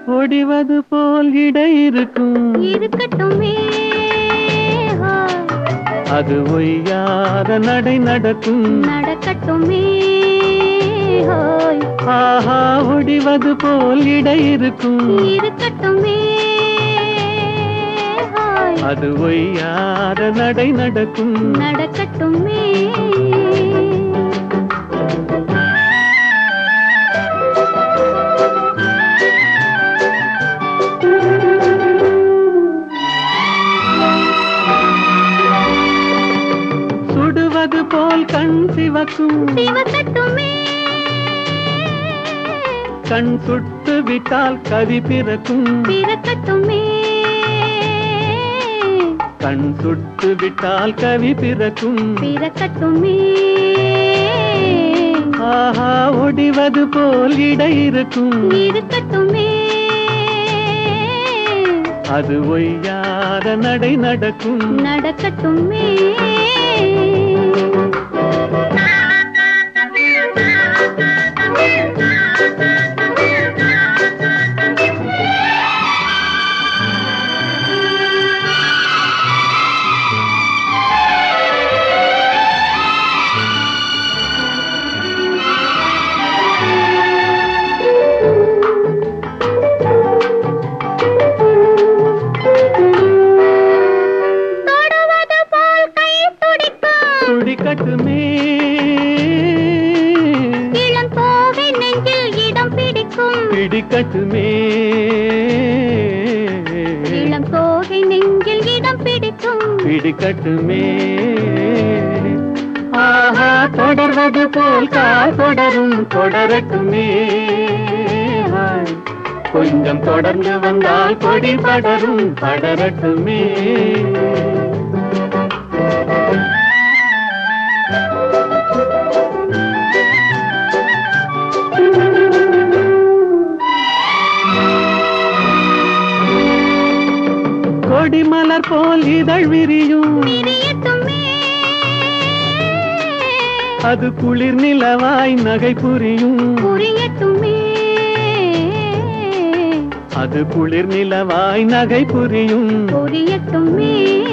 ஒடிவது போல் இடை இருக்கும் இருக்கட்டுமே ஹோய், அது ஒய்யாத நடை நடக்கும் நடக்கட்டுமே ஹோய் ஆஹா ஒடிவது போல் இடை இருக்கும் இருக்கட்டுமே ஹோய் அது ஒய்யாத நடை நடக்கும் நடக்கட்டுமே சுடுவது போல் கண் சிவக்கும் சிவக்கட்டுமே கண் சுட்டு விட்டால் கவி பிறக்கும் பிறக்கட்டுமே கண் சுட்டு விட்டால் கவி பிறக்கும் பிறக்கட்டுமே ஆஹா ஒடிவது போல் இடை இருக்கும் இருக்கட்டுமே அது ஒய்யாத நடை நடக்கும் நடக்கட்டுமே தொடுவது போல் கை துடிக்கும் துடிக்கட்டுமே இளம் தோகை நெஞ்சில் இடம் பிடிக்கும் பிடிக்கட்டுமே இளம் தோகை நெஞ்சில் இடம் பிடிக்கும் பிடிக்கட்டுமே ஆஹா தொடர்வது போல் கால் தொடரும் தொடரட்டுமே ஹாய். கொஞ்சம் தொடர்ந்து வந்தால் கொடி படரும் படரட்டுமே கொடிமலர் போல் இதழ் விரியும் பிரியட்டுமே அது குளிர் நிலவாய் நகை புரியும் புரியட்டுமே அது குளிர் நிலவாய் நகை புரியும் புரியட்டுமே